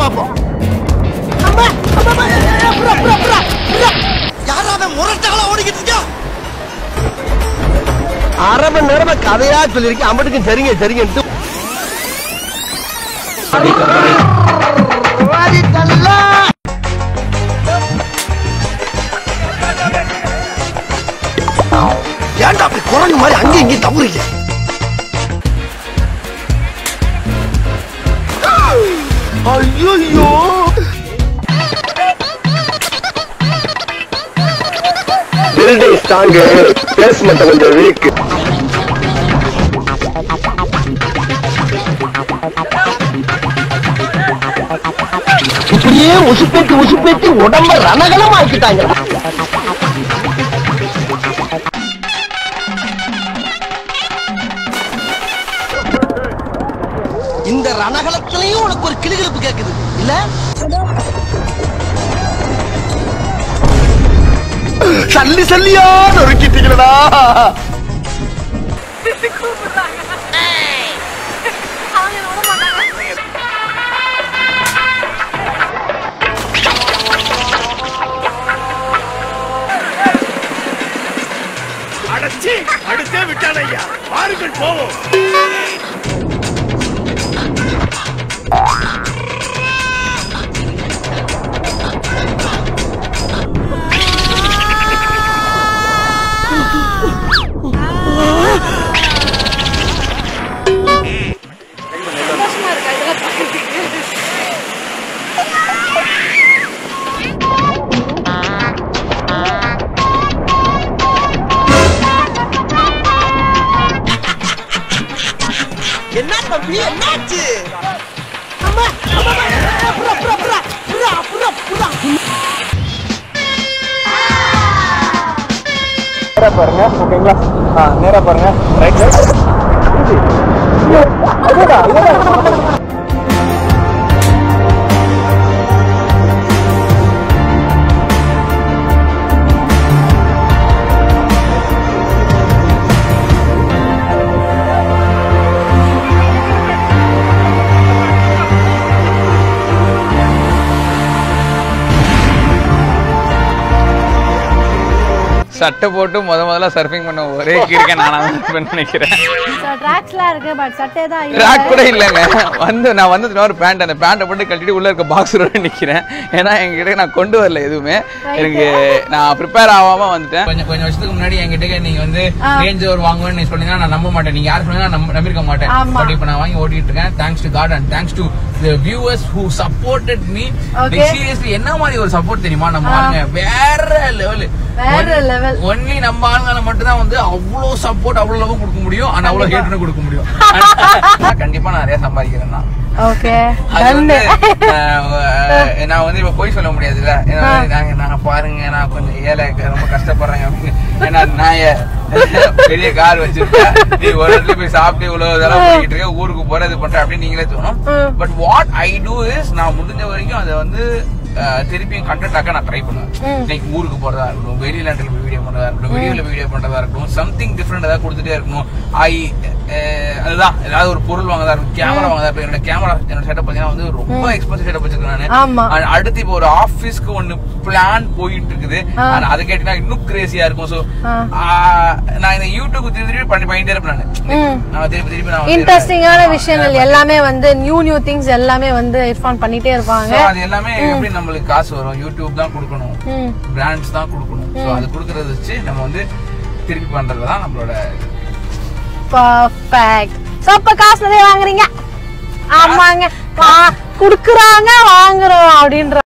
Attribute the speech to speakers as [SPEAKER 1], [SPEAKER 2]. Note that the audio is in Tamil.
[SPEAKER 1] பாப்போம் யாராவது முரட்டாளா ஓடிக்கிட்டு இருக்கா அரை மணி நேரமா கதையா சொல்லியிருக்கேன் அம்பட்டுக்கும் சரிங்க சரிங்கன்ட்டு ஏன்டா அப்படி குரங்கு மாதிரி அங்கேயும் இங்கேயும் தவறுங்க ஐயோ பில்டிங் ஸ்ட்ராங்கு பேஸ்மெண்ட் கொஞ்சம் வீக் இப்படியே உசுப்பேத்தி உசுப்பேத்தி உடம்ப ரணகலமா ஆக்கிட்டாங்க இந்த ரணகலத்திலையும் உனக்கு ஒரு கிளுகிழப்பு கேக்குது இல்ல சல்லி சல்லியா நொறுக்கிட்டீங்களா
[SPEAKER 2] அடைச்சி அடுத்தே விட்டான் ஐயா பாருங்கள் போவோம்
[SPEAKER 1] என்ன தம்பி என்னாச்சு அம்மா, அம்மா, அம்மா, புறா, புறா, புறா, புறா, புறா, புறா.
[SPEAKER 3] நேரா பாருங்க ஓகேங்களா ஆ நேரா பாருங்க ரைட் சைடு
[SPEAKER 4] சட்டை போட்டு முத முதல்ல சர்ஃபிங் பண்ண ஒரே இருக்கேன் நான் தான் நினைக்கிறேன்
[SPEAKER 5] ட்ராக்ஸ்லாம் இருக்கு பட் சட்டை தான் இல்ல.
[SPEAKER 4] ட்ராக் கூட இல்லைங்க வந்து நான் வந்து ஒரு பேண்ட் அந்த பேண்ட்டை போட்டு கட்டிட்டு உள்ள இருக்க பாக்ஸரோட நிக்கிறேன் ஏன்னா என்கிட்ட நான் கொண்டு வரல எதுவுமே எனக்கு நான் ப்ரிப்பேர் ஆகாம வந்துட்டேன் கொஞ்சம் கொஞ்சம் வருஷத்துக்கு முன்னாடி என்கிட்ட நீங்க வந்து
[SPEAKER 5] ஆ.
[SPEAKER 4] ரேஞ்ச் ஓவர் வாங்குவேன்னு நீங்க சொன்னீங்கன்னா நான் நம்ப மாட்டேன் நீங்க யார் சொன்னீங்கன்னா நான் நம்ப- நம்பியிருக்க மாட்டேன்
[SPEAKER 5] ஆமா.
[SPEAKER 4] பட் இப்போ நான் வாங்கி ஓட்டிட்டு இருக்கேன் thanks to God and thanks to the viewers who supported me
[SPEAKER 5] Okay.
[SPEAKER 4] Seriously என்ன மாதிரி ஒரு சப்போர்ட் தெரியுமா நம்ம
[SPEAKER 5] ஆ.
[SPEAKER 4] ஆளுங்க வேற லெவல்
[SPEAKER 5] வேற level.
[SPEAKER 4] ஒன்லி நம்ம ஆளுங்களை மட்டும் தான் வந்து அவ்வளவு சப்போர்ட் அவ்வளவு லவ் கொடுக்க முடியும் ஆனா அவ்வளவு
[SPEAKER 5] கண்டிப்பா.
[SPEAKER 4] ஹேட்னு கொடுக்க முடியும் நான் கண்டிப்பா நான் நிறைய சம்பாதிக்கிறேன் தான்
[SPEAKER 5] ஓகே
[SPEAKER 4] அது வந்து
[SPEAKER 5] done.
[SPEAKER 4] அஹ், நான் வந்து இப்ப போய் சொல்ல முடியாதுல்ல ஏன்னா
[SPEAKER 5] ஆ.
[SPEAKER 4] நாங்க நாங்க பாருங்க நான் கொஞ்சம் ஏழை ரொம்ப கஷ்டப்படுறேன் அப்படின்னு ஏன்னா நான் ஏ- பெரிய கார் வச்சிருக்கேன் நீ ஒரு இடத்துல போய் சாப்பிட்டு இவ்வளவு இதெல்லாம் பண்ணிட்டு இருக்க ஊருக்கு போற இது பண்ற அப்படின்னு நீங்களே தோணும்
[SPEAKER 5] ம்.
[SPEAKER 4] But what I do is நான் முடிஞ்ச வரைக்கும் அதை வந்து அஹ், திருப்பியும் கண்டென்ட் ஆக்க நான் ட்ரை பண்ணுவேன்
[SPEAKER 5] ம்.
[SPEAKER 4] லைக் ஊருக்கு போறதா இருக்கட்டும் வெளிநாட்டுல போய் வீடியோ பண்றதா இருக்கட்டும் வெளியூர்ல வீடியோ பண்றதா இருக்கட்டும் சம்திங் டிஃப்ரெண்ட் ஏதாவது கொடுத்துட்டே இருக்கணும் ஐ அதுதான் ஏதாவது ஒரு பொருள் வாங்கதா இருக்கட்டும் கேமரா வாங்கதா இருக்கட்டும் என்னோட கேமரா என்னோட செட்டப் பாத்தீங்கன்னா வந்து ரொம்ப எக்ஸ்பென்சிவ் செட்டப் வச்சிருக்கேன்
[SPEAKER 5] ஆமா.
[SPEAKER 4] நானு And அடுத்து இப்போ ஒரு ஆபீஸ்க்கு ஒன்னு பிளான் போயிட்டு இருக்குது
[SPEAKER 5] ஆ.
[SPEAKER 4] And அதை கேட்டீங்கன்னா இன்னும் கிரேசியா இருக்கும் சோ
[SPEAKER 5] ஆ.
[SPEAKER 4] நான் இந்த யூடியூப் திருப்பி திருப்பி பண்ணி பண்ணிட்டே இருப்பேன் நானு
[SPEAKER 5] ம்.
[SPEAKER 4] நான் திருப்பி திருப்பி நான் வந்து
[SPEAKER 5] இன்ட்ரெஸ்டிங்கான விஷயங்கள் எல்லாமே வந்து நியூ நியூ திங்ஸ் எல்லாமே வந்து இர்ஃபான் பண்ணிட்டே இருப்பாங்க
[SPEAKER 4] So, அது எல்லாமே எப்படி நம்மளுக்கு காசு வரும் யூடியூப் தான் கொடுக்கணும்
[SPEAKER 5] ம்.
[SPEAKER 4] பிராண்ட்ஸ் தான் கொடுக்கணும் சோ அது கொடுக்கறத வச்சு நம்ம வந்து திருப்பி பண்றது தான் நம்மளோட
[SPEAKER 5] பர்ஃபெக்ட் சோ அப்ப காசு நிறைய வாங்குறீங்க ஆமாங்க வா- குடுக்குறாங்க வாங்குறோம் அப்படின்ற